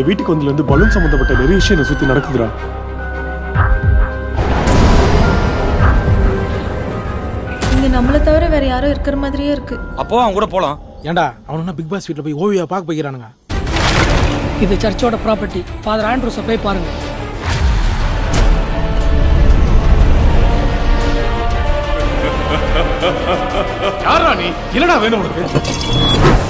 இந்த வீட்டுக்கு வந்ததுல இருந்து பலூன் சம்பந்தப்பட்ட நிறைய விஷயம் என்னை சுத்தி நடக்குதுடா இங்க நம்மள தவிர வேற யாரும் இருக்கிற மாதிரியே இருக்கு அப்போ அவன் கூட போலாம் ஏன்டா அவனுன்னா பிக் பாஸ் வீட்டில் போய் ஓவியா பார்க்க போய்க்கிறானுங்க இது சர்ச்சோட ப்ராப்பர்ட்டி ஃபாதர் ஆண்ட்ரூஸை போய் பாருங்க யாரா நீ என்னடா வேணும் உனக்கு